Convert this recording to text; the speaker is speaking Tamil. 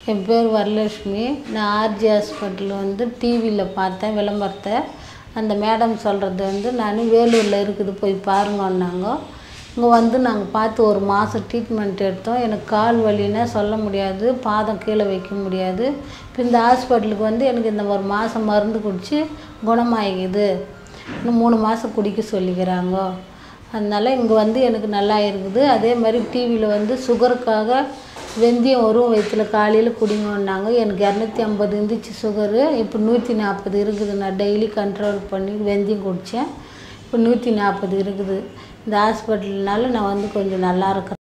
என் பேர் வரலட்சுமி நான் ஆர்ஜி ஹாஸ்பிட்டல் வந்து டிவியில் பார்த்தேன் விளம்பரத்தை அந்த மேடம் சொல்கிறது வந்து நான் வேலூரில் இருக்குது போய் பாருங்கன்னாங்க இங்கே வந்து நாங்கள் பார்த்து ஒரு மாதம் ட்ரீட்மெண்ட் எடுத்தோம் எனக்கு கால் வலின்னா சொல்ல முடியாது பாதம் கீழே வைக்க முடியாது இப்போ இந்த ஹாஸ்பிட்டலுக்கு வந்து எனக்கு இந்த ஒரு மாதம் மருந்து குடித்து குணமாகிக்குது இன்னும் மூணு மாதம் குடிக்க சொல்லிக்கிறாங்க அதனால் இங்கே வந்து எனக்கு நல்லா இருக்குது அதே மாதிரி டிவியில் வந்து சுகருக்காக வெந்தயம் வரும் வயிற்றுல காலையில் குடிங்கன்னாங்க எனக்கு இரநூத்தி ஐம்பது இருந்துச்சு சுகரு இப்போ நூற்றி நாற்பது இருக்குது நான் டெய்லி கண்ட்ரோல் பண்ணி வெந்தயம் குடித்தேன் இப்போ நூற்றி நாற்பது இருக்குது இந்த ஹாஸ்பிட்டல்னால நான் வந்து கொஞ்சம் நல்லா இருக்கிறேன்